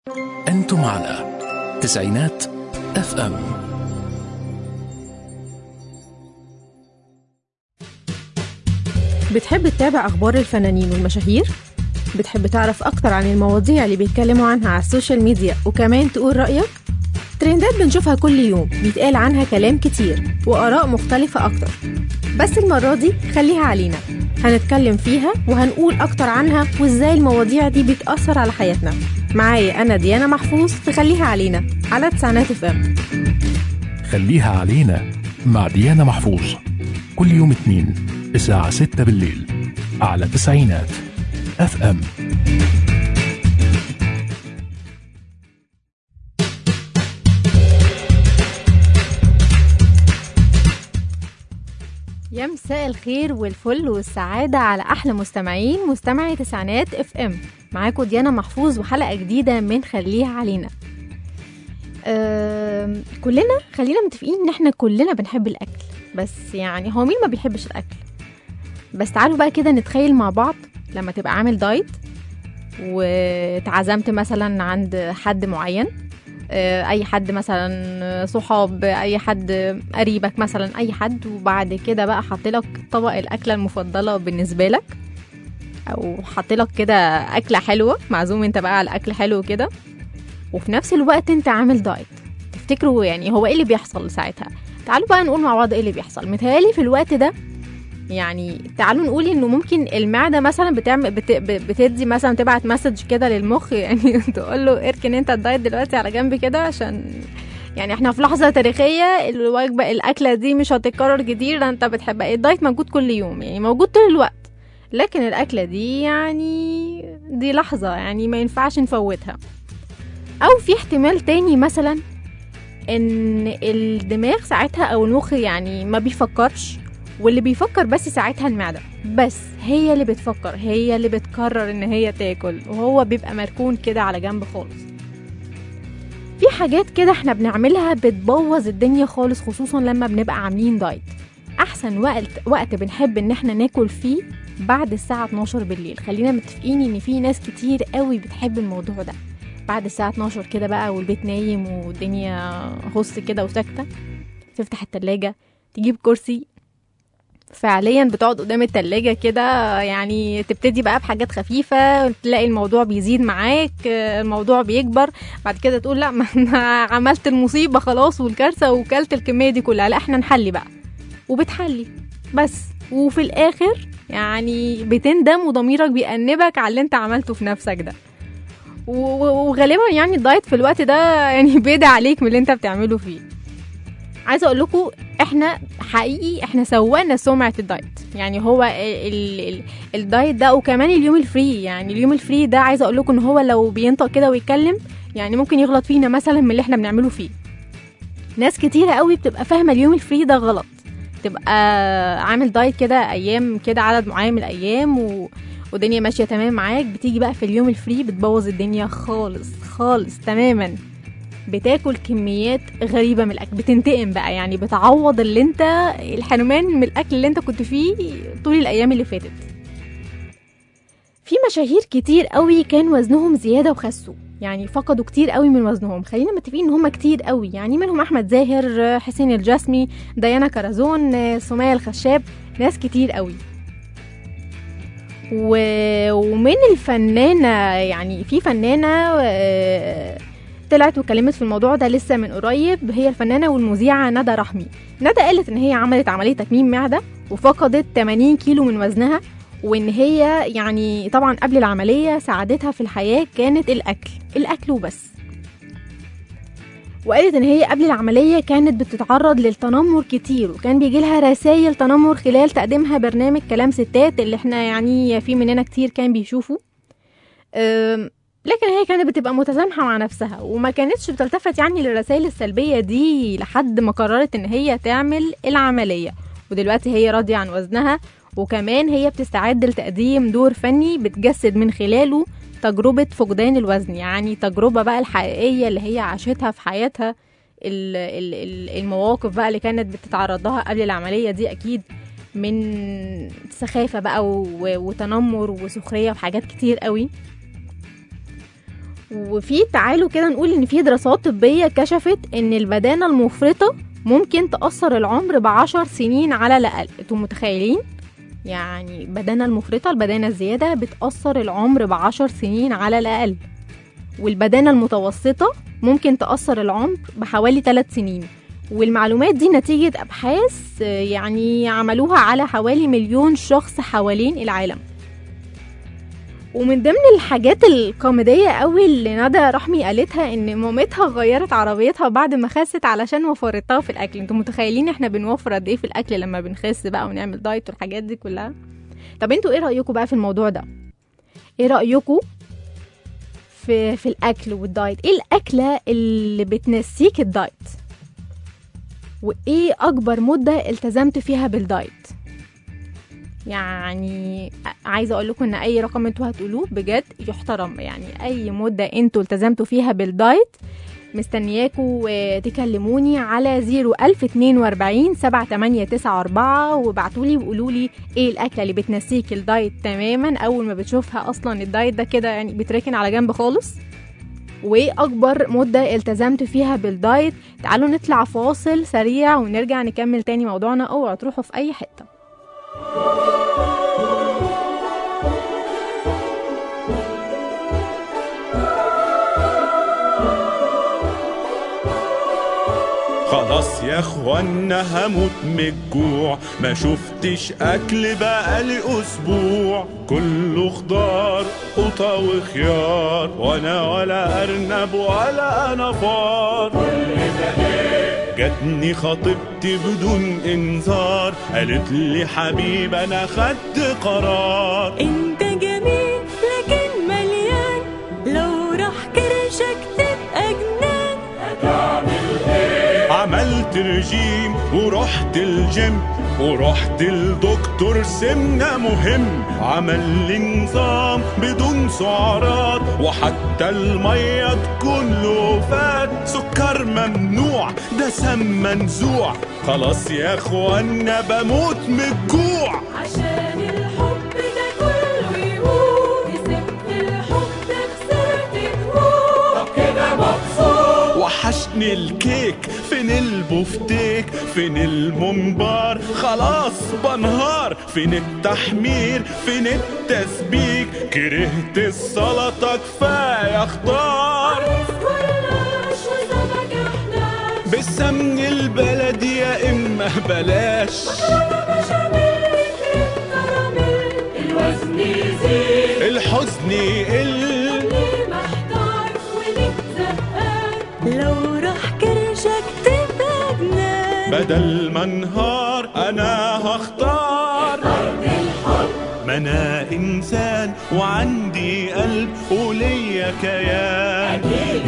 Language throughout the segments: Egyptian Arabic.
أنتم على تسعينات اف ام بتحب تتابع أخبار الفنانين والمشاهير؟ بتحب تعرف أكتر عن المواضيع اللي بيتكلموا عنها على السوشيال ميديا وكمان تقول رأيك؟ ترندات بنشوفها كل يوم بيتقال عنها كلام كتير وآراء مختلفة أكتر بس المرة دي خليها علينا هنتكلم فيها وهنقول أكتر عنها وإزاي المواضيع دي بتأثر على حياتنا معايا أنا ديانا محفوظ في خليها علينا على تسعينات اف ام خليها علينا مع ديانا محفوظ كل يوم اثنين الساعة 6 بالليل على تسعينات اف ام يا مساء الخير والفل والسعادة على أحلى مستمعين مستمعي تسعينات اف ام معاكم ديانا محفوظ وحلقة جديدة من خليها علينا أم، كلنا خلينا متفقين ان احنا كلنا بنحب الاكل بس يعني هو مين ما بيحبش الاكل بس تعالوا بقى كده نتخيل مع بعض لما تبقى عامل دايت واتعزمت مثلا عند حد معين آه، اي حد مثلا صحاب اي حد قريبك مثلا اي حد وبعد كده بقى حط لك طبق الاكله المفضله بالنسبه لك او حط لك كده اكله حلوه معزوم انت بقى على اكل حلو كده وفي نفس الوقت انت عامل دايت تفتكروا يعني هو ايه اللي بيحصل ساعتها تعالوا بقى نقول مع بعض ايه اللي بيحصل متهيألي في الوقت ده يعني تعالوا نقول انه ممكن المعده مثلا بتعمل بت... ب- بتدي مثلا تبعت مسج كده للمخ يعني تقول له اركن انت الدايت دلوقتي على جنب كده عشان يعني احنا في لحظه تاريخيه الوجبه الاكله دي مش هتتكرر كتير ده انت بتحبها الدايت موجود كل يوم يعني موجود طول الوقت لكن الاكله دي يعني دي لحظه يعني ما ينفعش نفوتها او في احتمال تاني مثلا ان الدماغ ساعتها او المخ يعني ما بيفكرش واللي بيفكر بس ساعتها المعدة بس هي اللي بتفكر هي اللي بتقرر ان هي تاكل وهو بيبقى مركون كده على جنب خالص في حاجات كده احنا بنعملها بتبوظ الدنيا خالص خصوصا لما بنبقى عاملين دايت احسن وقت وقت بنحب ان احنا ناكل فيه بعد الساعة 12 بالليل خلينا متفقين ان في ناس كتير قوي بتحب الموضوع ده بعد الساعة 12 كده بقى والبيت نايم والدنيا هص كده وساكتة تفتح التلاجة تجيب كرسي فعليا بتقعد قدام التلاجة كده يعني تبتدي بقى بحاجات خفيفة تلاقي الموضوع بيزيد معاك آه، الموضوع بيكبر بعد كده تقول لا ما انا عملت المصيبة خلاص والكارثة وكلت الكمية دي كلها لا احنا نحلي بقى وبتحلي بس وفي الاخر يعني بتندم وضميرك بيأنبك على اللي انت عملته في نفسك ده و- و- وغالبا يعني الدايت في الوقت ده يعني بيدعي عليك من اللي انت بتعمله فيه عايزه اقول لكم احنا حقيقي احنا سوقنا سمعه الدايت يعني هو ال ال الدايت ده وكمان اليوم الفري يعني اليوم الفري ده عايزه اقول لكم ان هو لو بينطق كده ويتكلم يعني ممكن يغلط فينا مثلا من اللي احنا بنعمله فيه ناس كتيره قوي بتبقى فاهمه اليوم الفري ده غلط تبقى عامل دايت كده ايام كده عدد معين من الايام و... والدنيا ماشيه تمام معاك بتيجي بقى في اليوم الفري بتبوظ الدنيا خالص خالص تماما بتاكل كميات غريبه من الاكل بتنتقم بقى يعني بتعوض اللي انت الحرمان من الاكل اللي انت كنت فيه طول الايام اللي فاتت في مشاهير كتير قوي كان وزنهم زياده وخسوا يعني فقدوا كتير قوي من وزنهم خلينا متفقين ان هم كتير قوي يعني منهم احمد زاهر حسين الجسمي ديانا كرزون سمية الخشاب ناس كتير قوي و... ومن الفنانة يعني في فنانة آه، طلعت وكلمت في الموضوع ده لسه من قريب هي الفنانة والمذيعة ندى رحمي ندى قالت ان هي عملت عملية تكميم معدة وفقدت 80 كيلو من وزنها وان هي يعني طبعا قبل العملية ساعدتها في الحياة كانت الاكل الاكل وبس وقالت ان هي قبل العملية كانت بتتعرض للتنمر كتير وكان بيجي لها رسائل تنمر خلال تقديمها برنامج كلام ستات اللي احنا يعني في مننا كتير كان بيشوفوا أم، لكن هي كانت بتبقى متسامحة مع نفسها وما كانتش بتلتفت يعني للرسائل السلبية دي لحد ما قررت ان هي تعمل العملية ودلوقتي هي راضية عن وزنها وكمان هي بتستعد لتقديم دور فني بتجسد من خلاله تجربة فقدان الوزن يعني تجربة بقى الحقيقية اللي هي عاشتها في حياتها ال- ال- ال- المواقف بقى اللي كانت بتتعرض لها قبل العملية دي أكيد من سخافة بقى و- وتنمر وسخرية وحاجات كتير قوي وفي تعالوا كده نقول ان في دراسات طبيه كشفت ان البدانه المفرطه ممكن تاثر العمر بعشر سنين على الاقل انتوا متخيلين يعني البدانه المفرطه البدانه الزياده بتاثر العمر بعشر سنين على الاقل والبدانه المتوسطه ممكن تاثر العمر بحوالي 3 سنين والمعلومات دي نتيجة أبحاث آه، يعني عملوها على حوالي مليون شخص حوالين العالم ومن ضمن الحاجات الكوميدية قوي اللي ندى رحمي قالتها ان مامتها غيرت عربيتها بعد ما خست علشان وفرتها في الاكل انتوا متخيلين احنا بنوفر قد ايه في الاكل لما بنخس بقى ونعمل دايت والحاجات دي كلها طب انتوا ايه رأيكم بقى في الموضوع ده ايه رأيكم في في الاكل والدايت ايه الاكلة اللي بتنسيك الدايت وايه اكبر مدة التزمت فيها بالدايت يعني عايزه اقول لكم ان اي رقم انتوا هتقولوه بجد يحترم يعني اي مده انتوا التزمتوا فيها بالدايت مستنياكوا آه، تكلموني على 01042 7894 وابعتولي وقولولي ايه الاكله اللي بتنسيك الدايت تماما اول ما بتشوفها اصلا الدايت ده كده يعني بيتركن على جنب خالص وايه اكبر مده التزمت فيها بالدايت تعالوا نطلع فاصل سريع ونرجع نكمل تاني موضوعنا اوعوا تروحوا في اي حته خلاص يا اخوانا هموت من الجوع ما شفتش اكل بقالي اسبوع كله خضار قطة وخيار وانا ولا ارنب ولا انا فار جاتني خطيبتي بدون انذار قالت لي حبيب انا خدت قرار انت جميل لكن مليان لو راح كرشك تبقى جنان عملت رجيم ورحت الجيم ورحت الدكتور سمنة مهم عمل لي نظام بدون سعرات وحتى المية تكون له فات سكر ممنوع دسم منزوع خلاص يا اخوانا بموت من الجوع عشان الحب ده كله يقول كسبت الحب خسرت تقول كده مبسوط وحشني الكيك فين البفتيك فين الممبار خلاص بنهار فين التحمير فين التسبيك كرهت السلطة كفاية خضار كرلاش وسمك احناش بالسمن البلدي يا إما بلاش بشاميل كراميل الوزن يزيد الحزن يقل ليه محتار وليه زهقان لو راح كرشك تبقى جنان بدل ما انهار انا هختار ما انا انسان وعندي قلب وليا كيان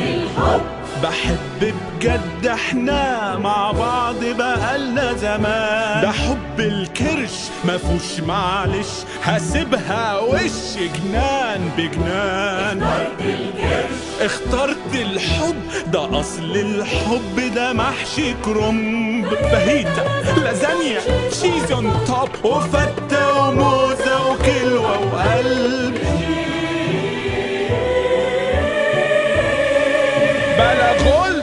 بحب بجد احنا مع بعض بقالنا زمان ده حب الكرش مفوش معلش هسيبها وش جنان بجنان اخترت الحب ده اصل الحب ده محشي كرنب فاهيتا لازانيا شيز اون توب وفتة وموزة وكلوة وقلب بلا غلب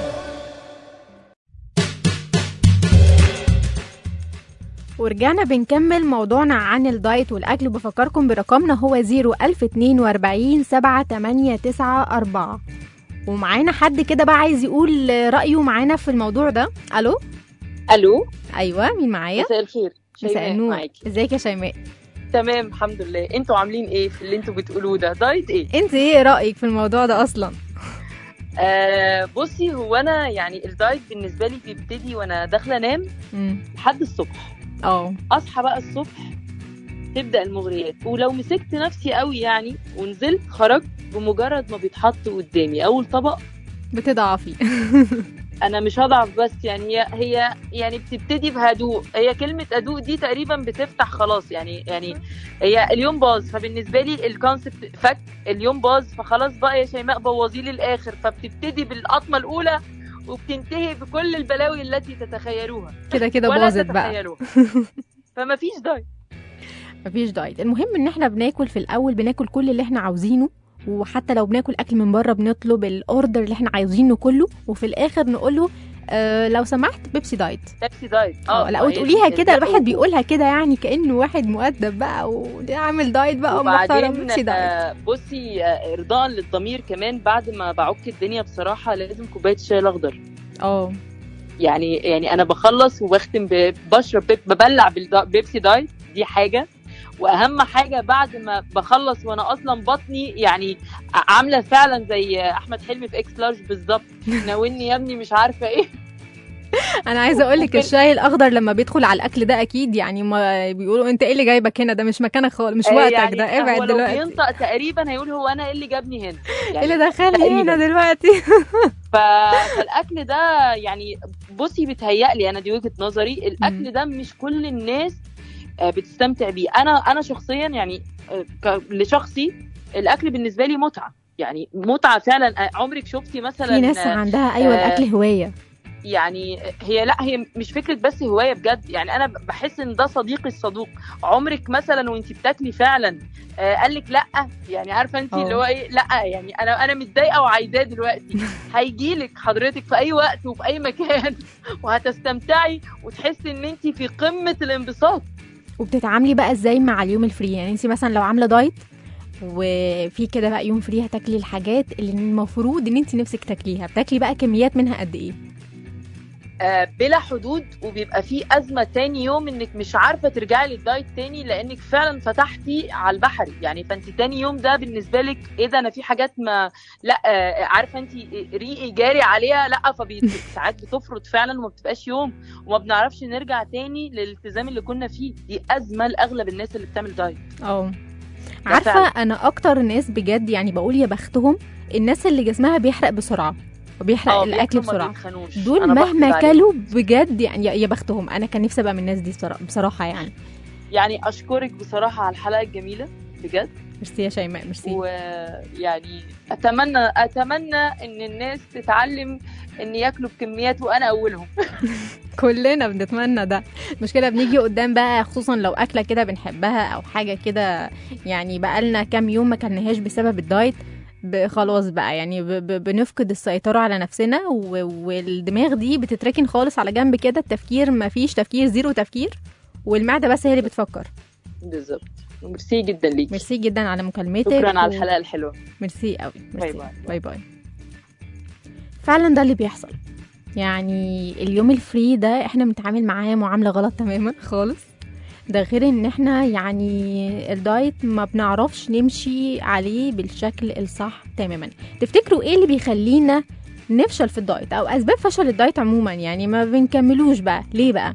ورجعنا بنكمل موضوعنا عن الدايت والأكل وبفكركم برقمنا هو 01042 7894 ومعانا حد كده بقى عايز يقول رأيه معانا في الموضوع ده ألو الو أيوة مين معايا مساء الخير مساء شيماء النور معاكي ازيك يا شيماء تمام الحمد لله انتوا عاملين ايه في اللي انتوا بتقولوه ده دايت ايه انت ايه رأيك في الموضوع ده أصلا آه بصي هو انا يعني الدايت بالنسبه لي بيبتدي وانا داخله انام مم. لحد الصبح اه اصحى بقى الصبح تبدا المغريات ولو مسكت نفسي قوي يعني ونزلت خرجت بمجرد ما بيتحط قدامي اول طبق بتضعفي انا مش هضعف بس يعني هي هي يعني بتبتدي بهدوء هي كلمه هدوء دي تقريبا بتفتح خلاص يعني يعني هي اليوم باظ فبالنسبه لي الكونسبت فك اليوم باظ فخلاص بقى يا شيماء بوظيه للاخر فبتبتدي بالقطمه الاولى وبتنتهي بكل البلاوي التي تتخيلوها كده كده ولا باظت بقى تتخيلوها فما فيش دايت مفيش دايت المهم ان احنا بناكل في الاول بناكل كل اللي احنا عاوزينه وحتى لو بناكل اكل من بره بنطلب الاوردر اللي احنا عايزينه كله وفي الاخر نقول له آه لو سمحت بيبسي دايت بيبسي دايت اه لا ما هي وتقوليها دي- كده لا، الواحد و- بيقولها كده يعني كانه واحد مؤدب بقى وعامل دايت بقى ومحترم وبعدين بيبسي دايت آه، بصي آه، ارضاء للضمير كمان بعد ما بعك الدنيا بصراحه لازم كوبايه الشاي الاخضر اه يعني يعني انا بخلص وبختم ب- بشرب بيب ببلع بالبيبسي دايت دي حاجه واهم حاجه بعد ما بخلص وانا اصلا بطني يعني ع- عامله فعلا زي احمد حلمي في اكس لارج بالظبط ناولني يا ابني مش عارفه ايه انا عايزه اقول لك ممكن- الشاي الاخضر لما بيدخل على الاكل ده اكيد يعني ما بيقولوا انت ايه اللي جايبك هنا ده مش مكانك خالص مش آه، وقتك يعني ده هو ابعد لو دلوقتي بينطق تقريبا هيقول هو انا ايه اللي جابني هنا ايه يعني اللي دخلني تقريباً. هنا دلوقتي ف... فالاكل ده يعني بصي بيتهيألي انا دي وجهه نظري الاكل ده مش كل الناس آه، بتستمتع بيه انا انا شخصيا يعني آه، ك- لشخصي الاكل بالنسبه لي متعه يعني متعه فعلا آه، عمرك شفتي مثلا في ناس آه، عندها ايوه آه، الاكل هوايه يعني هي لا هي مش فكره بس هوايه بجد يعني انا بحس ان ده صديقي الصدوق عمرك مثلا وانت بتاكلي فعلا آه قال لك لا يعني عارفه انت أه. اللي هو ايه لا يعني انا انا متضايقه وعايزاه دلوقتي هيجي لك حضرتك في اي وقت وفي اي مكان وهتستمتعي وتحسي ان انت في قمه الانبساط وبتتعاملي بقى ازاي مع اليوم الفري يعني انت مثلا لو عامله دايت وفي كده بقى يوم فري هتاكلي الحاجات اللي المفروض ان انت نفسك تاكليها بتاكلي بقى كميات منها قد ايه آه، بلا حدود وبيبقى في ازمه تاني يوم انك مش عارفه ترجعي للدايت تاني لانك فعلا فتحتي على البحري يعني فانت تاني يوم ده بالنسبه لك ايه ده انا في حاجات ما لا آه، عارفه انت ريقي جاري عليها لا فساعات بتفرط فعلا وما بتبقاش يوم وما بنعرفش نرجع تاني للالتزام اللي كنا فيه دي ازمه لاغلب الناس اللي بتعمل دايت اه ده عارفه فعلا. انا اكتر ناس بجد يعني بقول يا بختهم الناس اللي جسمها بيحرق بسرعه وبيحرق اه الاكل بياكلوا ما بسرعه بيتخنوش. دول أنا بحقد مهما عليهم. كلوا بجد يعني يا- يا بختهم انا كان نفسي ابقى من الناس دي بصراحه, بصراحة يعني يعني اشكرك بصراحه على الحلقه الجميله بجد ميرسي يا شيماء ميرسي ويعني اتمنى اتمنى ان الناس تتعلم ان ياكلوا بكميات وانا اولهم كلنا بنتمنى ده المشكله بنيجي قدام بقى خصوصا لو اكله كده بنحبها او حاجه كده يعني بقالنا كام يوم ما كلناهاش بسبب الدايت ب- خلاص بقى يعني ب- ب- بنفقد السيطرة على نفسنا و- والدماغ دي بتتركن خالص على جنب كده التفكير ما فيش تفكير زيرو تفكير والمعدة بس هي اللي بتفكر بالظبط ميرسي جدا ليكي ميرسي جدا على مكالمتك شكرا على و- الحلقه الحلوه ميرسي قوي باي ميرسي باي. باي باي فعلا ده اللي بيحصل يعني اليوم الفري ده احنا بنتعامل معاه معاملة غلط تماما خالص ده غير ان احنا يعني الدايت ما بنعرفش نمشي عليه بالشكل الصح تماما تفتكروا ايه اللي بيخلينا نفشل في الدايت او اسباب فشل الدايت عموما يعني ما بنكملوش بقى ليه بقى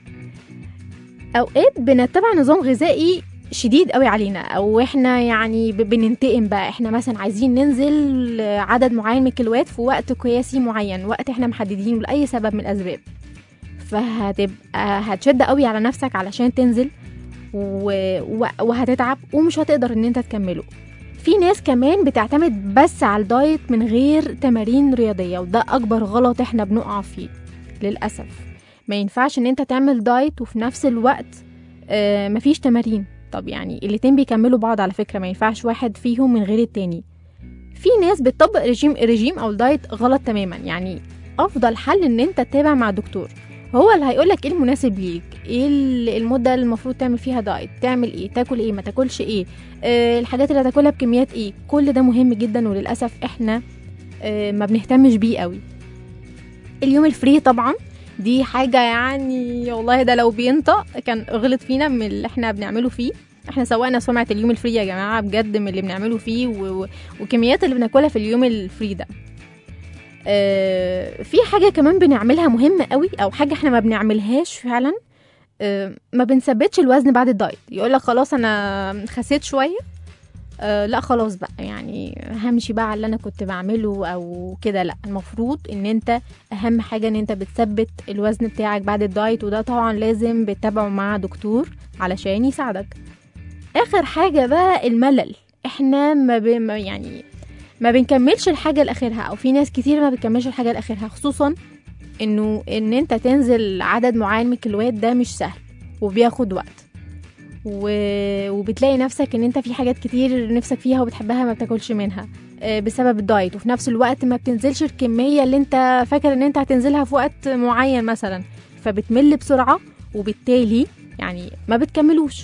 اوقات بنتبع نظام غذائي شديد قوي علينا او احنا يعني ب- بننتقم بقى احنا مثلا عايزين ننزل عدد معين من الكيلوات في وقت قياسي معين وقت احنا محددينه لاي سبب من الاسباب فهتبقى هتشد قوي على نفسك علشان تنزل و... و... وهتتعب ومش هتقدر ان انت تكمله في ناس كمان بتعتمد بس على الدايت من غير تمارين رياضية وده أكبر غلط احنا بنقع فيه للأسف ما ينفعش ان انت تعمل دايت وفي نفس الوقت آه مفيش تمارين طب يعني الاتنين بيكملوا بعض على فكرة ما ينفعش واحد فيهم من غير التاني في ناس بتطبق رجيم رجيم او الدايت غلط تماما يعني افضل حل ان انت تتابع مع دكتور هو اللي هيقولك ايه المناسب ليك ايه ال- المده اللي المفروض تعمل فيها دايت تعمل ايه تاكل ايه ما تاكلش ايه آه الحاجات اللي هتاكلها بكميات ايه كل ده مهم جدا وللاسف احنا آه ما بنهتمش بيه قوي اليوم الفري طبعا دي حاجه يعني والله ده لو بينطق كان غلط فينا من اللي احنا بنعمله فيه احنا سوقنا سمعه اليوم الفري يا جماعه بجد من اللي بنعمله فيه و... و... وكميات اللي بناكلها في اليوم الفري ده آه، في حاجه كمان بنعملها مهمه قوي او حاجه احنا ما بنعملهاش فعلا آه، ما بنثبتش الوزن بعد الدايت يقول لك خلاص انا خسيت شويه آه لا خلاص بقى يعني همشي بقى على اللي انا كنت بعمله او كده لا المفروض ان انت اهم حاجه ان انت بتثبت الوزن بتاعك بعد الدايت وده طبعا لازم بتتابعه مع دكتور علشان يساعدك اخر حاجه بقى الملل احنا ما, ب... ما يعني ما بنكملش الحاجه لاخرها او في ناس كتير ما بتكملش الحاجه لاخرها خصوصا انه ان انت تنزل عدد معين من الكيلوات ده مش سهل وبياخد وقت و- وبتلاقي نفسك ان انت في حاجات كتير نفسك فيها وبتحبها ما بتاكلش منها آه، بسبب الدايت وفي نفس الوقت ما بتنزلش الكمية اللي انت فاكر ان انت هتنزلها في وقت معين مثلا فبتمل بسرعة وبالتالي يعني ما بتكملوش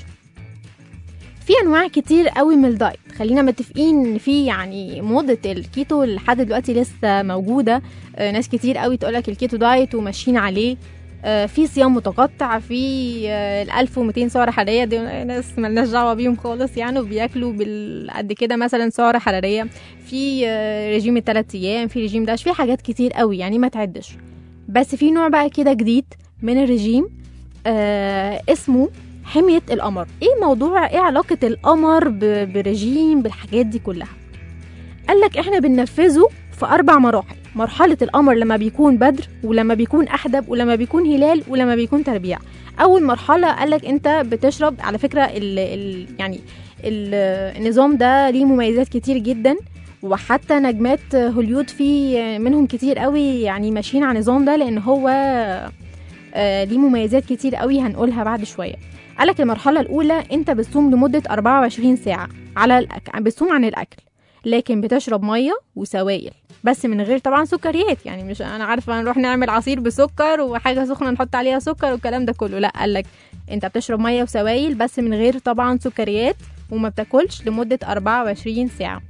في انواع كتير قوي من الدايت خلينا متفقين ان في يعني موضه الكيتو لحد دلوقتي لسه موجوده آه، ناس كتير قوي تقولك الكيتو دايت وماشيين عليه آه، في صيام متقطع في آه، ال 1200 سعره حراريه دي ناس ملناش دعوه بيهم خالص يعني وبياكلوا بال- قد كده مثلا سعره حراريه في آه، رجيم الثلاث ايام في رجيم داش في حاجات كتير قوي يعني ما تعدش بس في نوع بقى كده جديد من الرجيم آه اسمه حمية القمر ايه موضوع ايه علاقة القمر ب- برجيم بالحاجات دي كلها قالك احنا بننفذه في اربع مراحل مرحلة القمر لما بيكون بدر ولما بيكون احدب ولما بيكون هلال ولما بيكون تربيع اول مرحلة قالك انت بتشرب على فكرة ال ال يعني ال النظام ده ليه مميزات كتير جدا وحتى نجمات هوليود في منهم كتير قوي يعني ماشيين على النظام ده لان هو آه، ليه مميزات كتير قوي هنقولها بعد شويه قالك المرحله الاولى انت بتصوم لمده 24 ساعه على الاكل بتصوم عن الاكل لكن بتشرب ميه وسوائل بس من غير طبعا سكريات يعني مش انا عارفه نروح نعمل عصير بسكر وحاجه سخنه نحط عليها سكر والكلام ده كله لا قالك انت بتشرب ميه وسوائل بس من غير طبعا سكريات وما بتاكلش لمده 24 ساعه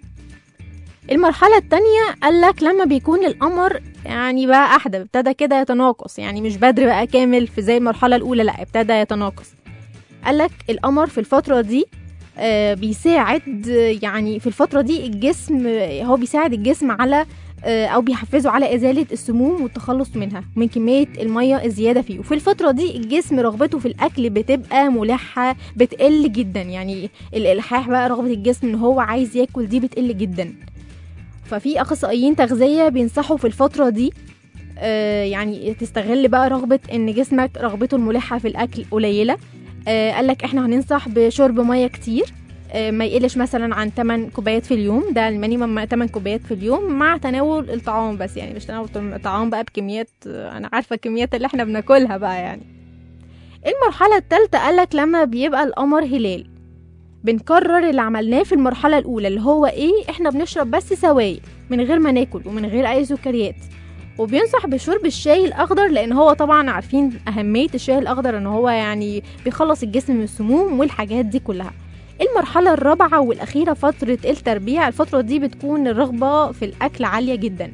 المرحلة التانية قالك لما بيكون القمر يعني بقى أحدب ابتدى كده يتناقص يعني مش بدر بقى كامل في زي المرحلة الأولى لأ ابتدى يتناقص قالك القمر في الفترة دي آه، بيساعد آه، يعني في الفترة دي الجسم آه، هو بيساعد الجسم على آه، أو بيحفزه على إزالة السموم والتخلص منها من كمية المية الزيادة فيه وفي الفترة دي الجسم رغبته في الأكل بتبقى ملحة بتقل جدا يعني الإلحاح بقى رغبة الجسم إن هو عايز ياكل دي بتقل جدا ففي اخصائيين تغذيه بينصحوا في الفتره دي آه، يعني تستغل بقى رغبه ان جسمك رغبته الملحه في الاكل قليله آه، قالك احنا هننصح بشرب ميه كتير آه، ما يقلش مثلا عن 8 كوبايات في اليوم ده المينيمم 8 كوبايات في اليوم مع تناول الطعام بس يعني مش تناول الطعام بقى بكميات آه، انا عارفه الكميات اللي احنا بناكلها بقى يعني المرحله الثالثه قالك لما بيبقى القمر هلال بنكرر اللي عملناه في المرحلة الأولى اللي هو إيه إحنا بنشرب بس سوائل من غير ما ناكل ومن غير أي سكريات وبينصح بشرب الشاي الأخضر لأن هو طبعا عارفين أهمية الشاي الأخضر إن هو يعني بيخلص الجسم من السموم والحاجات دي كلها المرحلة الرابعة والأخيرة فترة التربيع الفترة دي بتكون الرغبة في الأكل عالية جدا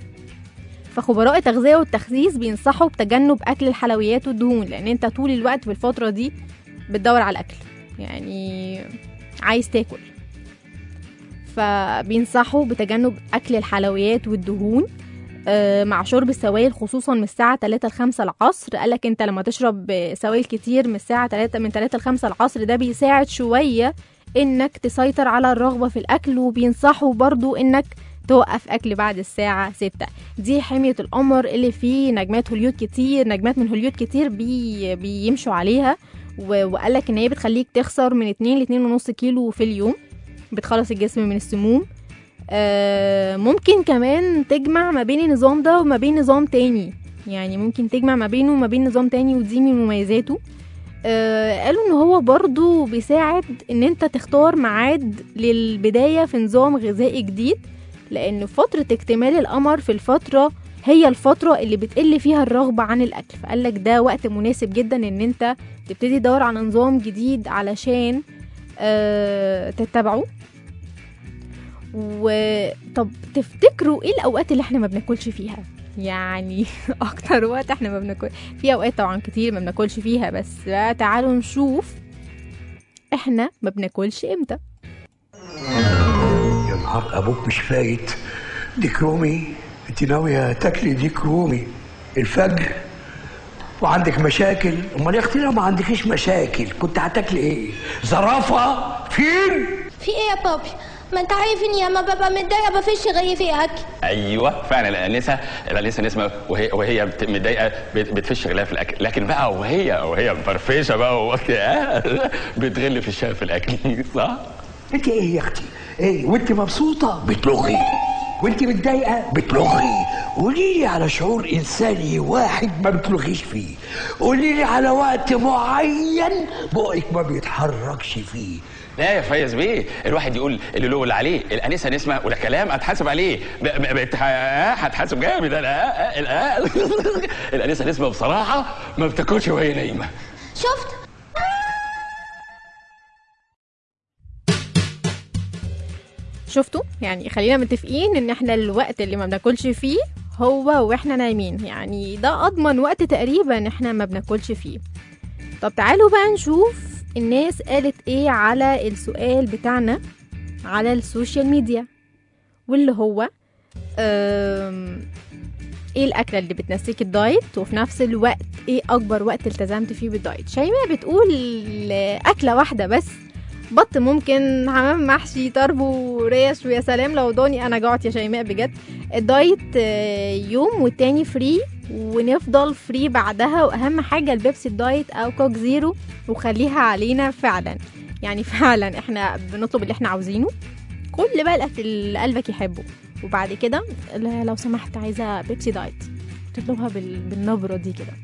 فخبراء التغذية والتخسيس بينصحوا بتجنب أكل الحلويات والدهون لأن أنت طول الوقت في الفترة دي بتدور على الأكل يعني عايز تاكل فبينصحوا بتجنب أكل الحلويات والدهون آه، مع شرب السوائل خصوصا من الساعة 3 ل 5 العصر قالك انت لما تشرب سوائل كتير من الساعة 3 من 3 ل 5 العصر ده بيساعد شوية انك تسيطر على الرغبة في الاكل وبينصحوا برضو انك توقف اكل بعد الساعة 6 دي حمية القمر اللي فيه نجمات هوليود كتير نجمات من هوليود كتير بي بيمشوا عليها و- وقالك ان هي بتخليك تخسر من 2 ل 2.5 كيلو في اليوم بتخلص الجسم من السموم آه، ممكن كمان تجمع ما بين النظام ده وما بين نظام تاني يعني ممكن تجمع ما بينه وما بين نظام تاني ودي من مميزاته آه، قالوا ان هو برضو بيساعد ان انت تختار ميعاد للبداية في نظام غذائي جديد لان فترة اكتمال القمر في الفترة هي الفترة اللي بتقل فيها الرغبة عن الأكل فقالك ده وقت مناسب جدا إن أنت تبتدي تدور على نظام جديد علشان آه تتبعه وطب تفتكروا ايه الأوقات اللي احنا ما بناكلش فيها يعني أكتر وقت احنا ما بناكل في أوقات طبعا كتير ما بناكلش فيها بس بقى تعالوا نشوف احنا ما بناكلش امتى يا نهار ابوك مش فايت ديك رومي انت ناويه تاكلي ديك رومي الفجر وعندك مشاكل امال يا اختي لو ما عندكيش مشاكل كنت هتاكلي ايه زرافه فين في ايه يا بابي ما انت عارف اني لما ببقى متضايقه بفش غير في اكل ايوه فعلا الانسه الانسه نسمه وهي وهي بت- متضايقه بت- بتفش غلاها في الاكل لكن بقى وهي وهي مفرفشه بقى و- بتغل في الشاي في الاكل صح؟ انت ايه يا اختي ايه وانت مبسوطه بتلغي وانت متضايقه بتلغي قولي لي على شعور انساني واحد ما بتلغيش فيه قولي لي على وقت معين بقك ما بيتحركش فيه لا يا فايز بيه الواحد يقول اللي له واللي عليه الانسه نسمه ولا كلام هتحاسب عليه ب- ب- بت- آه، هتحاسب جامد انا آه، آه، آه. الانسه نسمه بصراحه ما بتاكلش وهي نايمه شفت شفتوا يعني خلينا متفقين ان احنا الوقت اللي ما بناكلش فيه هو واحنا نايمين يعني ده اضمن وقت تقريبا احنا ما بناكلش فيه طب تعالوا بقى نشوف الناس قالت ايه على السؤال بتاعنا على السوشيال ميديا واللي هو أم، ايه الاكله اللي بتنسيك الدايت وفي نفس الوقت ايه اكبر وقت التزمت فيه بالدايت شيماء بتقول اكله واحده بس بط ممكن حمام محشي طرب وريش ويا سلام لو ضاني انا جعت يا شيماء بجد الدايت آه، يوم والتاني فري ونفضل فري بعدها واهم حاجه البيبسي الدايت او كوك زيرو وخليها علينا فعلا يعني فعلا احنا بنطلب اللي احنا عاوزينه كل بقى الاكل اللي قلبك يحبه وبعد كده لا- لو سمحت عايزه بيبسي دايت تطلبها بال... بالنبره دي كده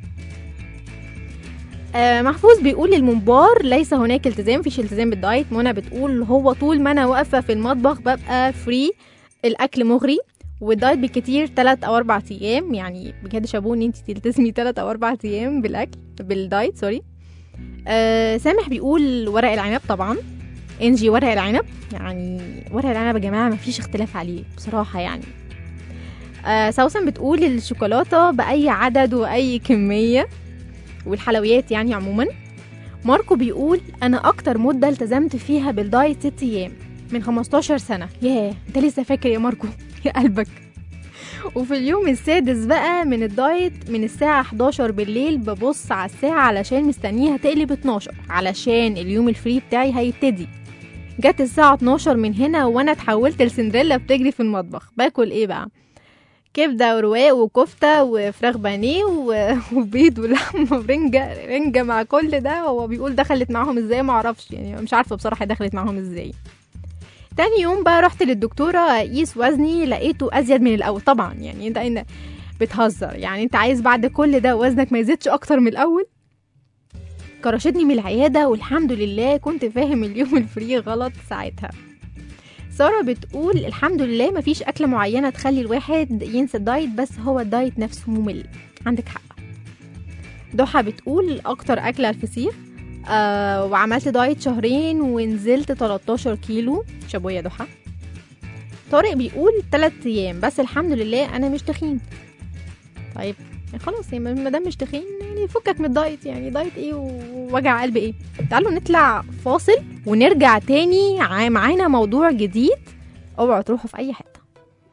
آه، محفوظ بيقول المنبار ليس هناك التزام مفيش التزام بالدايت منى بتقول هو طول ما انا واقفه في المطبخ ببقى فري الاكل مغري والدايت بالكتير تلات او اربع ايام يعني بجد شابوه ان انت تلتزمي تلات او اربع ايام بالاكل بالدايت سوري آه سامح بيقول ورق العنب طبعا انجي ورق العنب يعني ورق العنب يا جماعه مفيش اختلاف عليه بصراحه يعني آه سوسن بتقول الشوكولاته باي عدد واي كميه والحلويات يعني عموما ماركو بيقول انا اكتر مده التزمت فيها بالدايت ست ايام من 15 سنه ياه انت لسه فاكر يا ماركو يا قلبك وفي اليوم السادس بقى من الدايت من الساعة 11 بالليل ببص على الساعة علشان مستنيها تقلب 12 علشان اليوم الفري بتاعي هيبتدي جت الساعة 12 من هنا وانا اتحولت لسندريلا بتجري في المطبخ باكل ايه بقى كبدة ورواق وكفتة وفراخ بانيه و- وبيض ولحمة ورنجة رنجة مع كل ده هو بيقول دخلت معاهم ازاي معرفش يعني مش عارفة بصراحة دخلت معاهم ازاي تاني يوم بقى رحت للدكتورة اقيس وزني لقيته ازيد من الاول طبعا يعني انت انت بتهزر يعني انت عايز بعد كل ده وزنك ما يزيدش اكتر من الاول كرشتني من العيادة والحمد لله كنت فاهم اليوم الفري غلط ساعتها سارة بتقول الحمد لله مفيش أكلة معينة تخلي الواحد ينسى الدايت بس هو الدايت نفسه ممل عندك حق ضحى بتقول أكتر أكلة الفسيخ آه وعملت دايت شهرين ونزلت 13 كيلو شابوية ضحى طارق بيقول 3 أيام بس الحمد لله أنا مش تخين طيب يعني خلاص يعني ما دام مش تخين يعني فكك من الدايت يعني دايت ايه ووجع قلب ايه تعالوا نطلع فاصل ونرجع تاني ع- معانا موضوع جديد اوعوا تروحوا في اي حته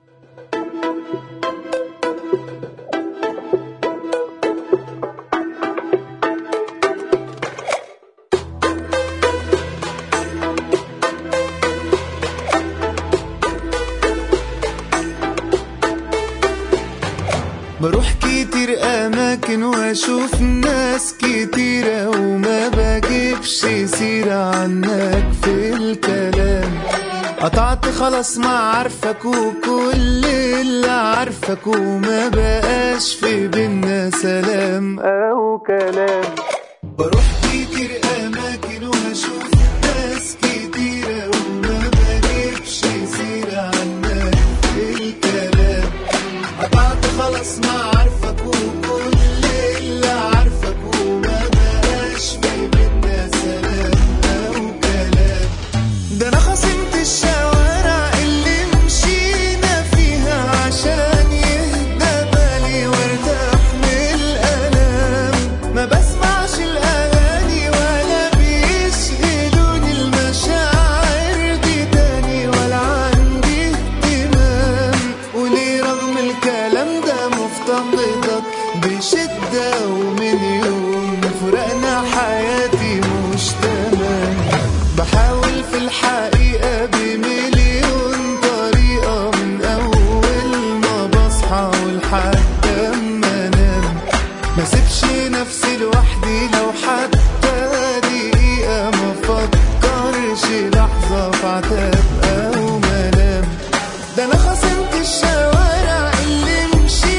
بروح كتير اماكن واشوف ناس كتيرة وما بجيبش سيرة عنك في الكلام قطعت خلاص ما عارفك وكل اللي عارفك وما بقاش في بينا سلام او كلام بروح كتير اماكن واشوف ناس كتيرة وما بجيبش سيرة عنك في الكلام قطعت خلاص ما عارفك وكل اللي عارفك وما بقاش في بينا سلام او كلام ده انا خصمت الشوارع اللي مشينا فيها عشان يهدى بالي وارتاح من الالام ما بسمعش الاغاني ولا بيشغلوني المشاعر دي تاني ولا عندي اهتمام وليه رغم الكلام ده مفتقدك بشدة ومن يوم فرقنا حياتي مش تمام بحاول في الحقيقة بمليون طريقة من أول ما بصحى ولحد أما أنام ما سيبش نفسي لوحدي لو حتى دقيقة ما فكرش لحظة في عتاب أو ملام ده أنا خصمت الشوارع اللي مشيت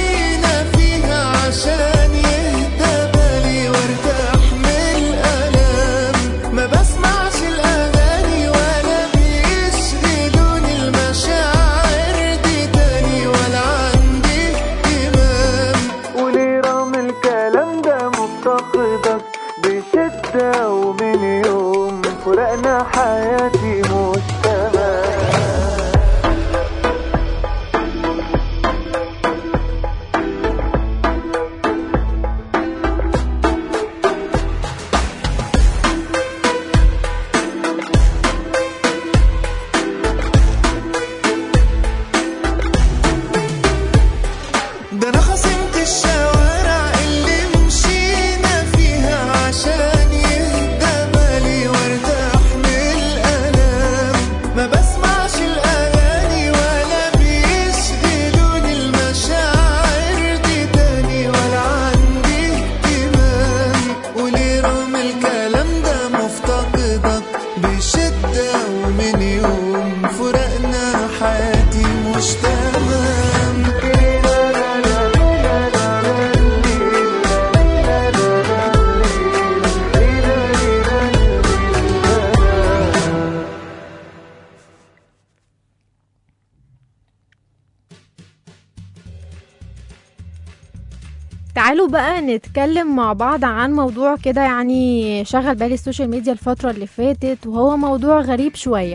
حياتي مش تمام ده انا خصمت الشوارع اللي مشينا فيها عشان يهدى بالي وارتاح من الالام ما بسمعش الاغاني ولا بيشغلوني المشاعر دي تاني ولا عندي اهتمام وليه رغم الكلام ده مفتقدك بشدة ومن يوم فرقنا حياتي مش تمام تعالوا بقى نتكلم مع بعض عن موضوع كده يعني شغل بالي السوشيال ميديا الفترة اللي فاتت وهو موضوع غريب شوية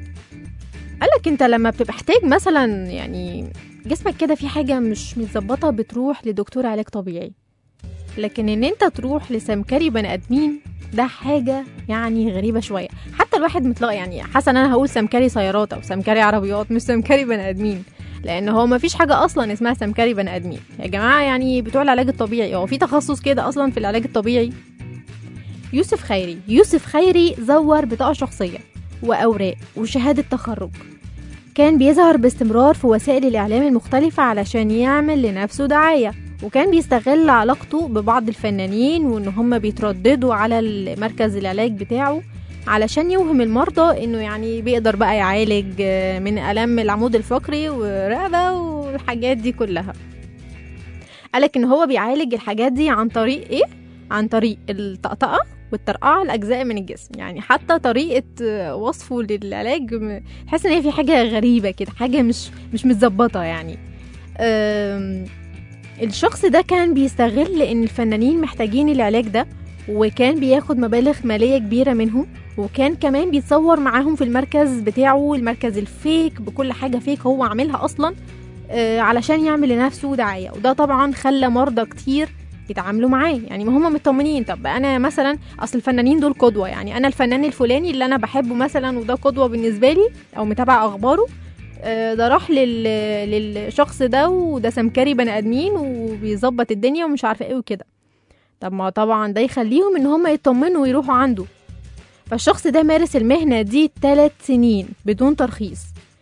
قالك انت لما بتبقى محتاج مثلا يعني جسمك كده في حاجة مش متظبطة بتروح لدكتور علاج طبيعي لكن ان انت تروح لسمكري بني ادمين ده حاجة يعني غريبة شوية حتى الواحد متلاقي يعني حسن انا هقول سمكري سيارات او سمكري عربيات مش سمكري بني ادمين لان هو ما فيش حاجه اصلا اسمها سمكري بني ادمين يا جماعه يعني بتوع العلاج الطبيعي هو في تخصص كده اصلا في العلاج الطبيعي يوسف خيري يوسف خيري زور بطاقه شخصيه واوراق وشهاده تخرج كان بيظهر باستمرار في وسائل الاعلام المختلفه علشان يعمل لنفسه دعايه وكان بيستغل علاقته ببعض الفنانين وان هم بيترددوا على المركز العلاج بتاعه علشان يوهم المرضى انه يعني بيقدر بقى يعالج آه، من الام العمود الفقري والرقبه والحاجات دي كلها قالك ان هو بيعالج الحاجات دي عن طريق ايه عن طريق الطقطقه والترقعه الاجزاء من الجسم يعني حتى طريقه آه، وصفه للعلاج م- تحس ان هي في حاجه غريبه كده حاجه مش مش متظبطه يعني أم، الشخص ده كان بيستغل ان الفنانين محتاجين العلاج ده وكان بياخد مبالغ ماليه كبيره منهم وكان كمان بيتصور معاهم في المركز بتاعه المركز الفيك بكل حاجة فيك هو عاملها أصلا آه، علشان يعمل لنفسه دعاية وده طبعا خلى مرضى كتير يتعاملوا معاه يعني ما هم مطمنين طب انا مثلا اصل الفنانين دول قدوه يعني انا الفنان الفلاني اللي انا بحبه مثلا وده قدوه بالنسبه لي او متابع اخباره آه، ده راح لل... للشخص ده وده سمكري بني ادمين وبيظبط الدنيا ومش عارفه ايه وكده طب ما طبعا ده يخليهم ان هم يطمنوا ويروحوا عنده فالشخص ده مارس المهنة دي ثلاث سنين بدون ترخيص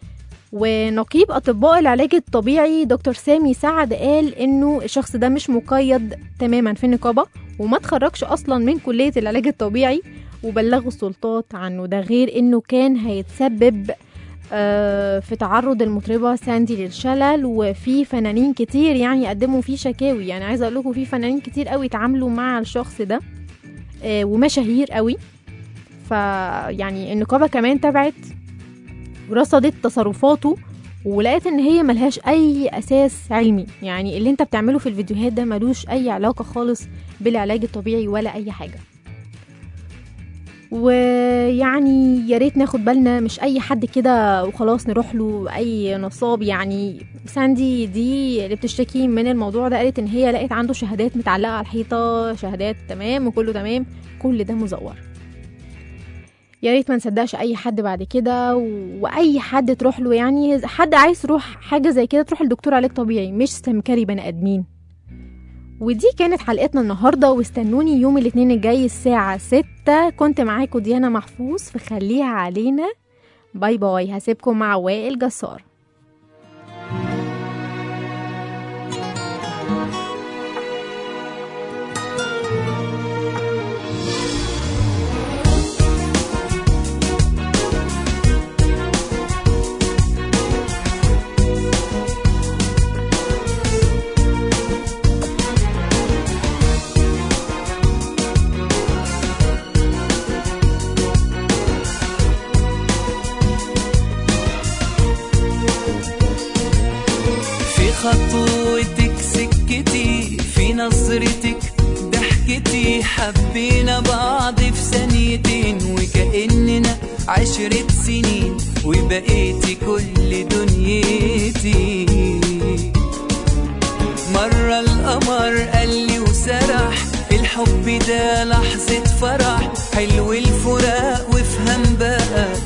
ونقيب أطباء العلاج الطبيعي دكتور سامي سعد قال إنه الشخص ده مش مقيد تماما في النقابة وما تخرجش أصلا من كلية العلاج الطبيعي وبلغوا السلطات عنه ده غير إنه كان هيتسبب آه، في تعرض المطربة ساندي للشلل وفي فنانين كتير يعني قدموا فيه شكاوي يعني عايزة أقول لكم في فنانين كتير قوي اتعاملوا مع الشخص ده آه، ومشاهير قوي فيعني النقابة كمان تبعت ورصدت تصرفاته ولقيت ان هي ملهاش اي اساس علمي يعني اللي انت بتعمله في الفيديوهات ده ملوش اي علاقة خالص بالعلاج الطبيعي ولا اي حاجة ويعني يا ريت ناخد بالنا مش اي حد كده وخلاص نروح له اي نصاب يعني ساندي دي اللي بتشتكي من الموضوع ده قالت ان هي لقيت عنده شهادات متعلقه على الحيطه شهادات تمام وكله تمام كل ده مزور يا ريت ما نصدقش اي حد بعد كده و... واي حد تروح له يعني حد عايز تروح حاجه زي كده تروح لدكتور علاج طبيعي مش سمكري بني ادمين ودي كانت حلقتنا النهارده واستنوني يوم الاثنين الجاي الساعه 6 كنت معاكم ديانا محفوظ في خليها علينا باي باي هسيبكم مع وائل جسار في خطوتك سكتي في نظرتك ضحكتي حبينا بعض في ثانيتين وكأننا عشرة سنين وبقيتي كل دنيتي مرة القمر قال لي وسرح الحب ده لحظة فرح حلو الفراق وافهم بقى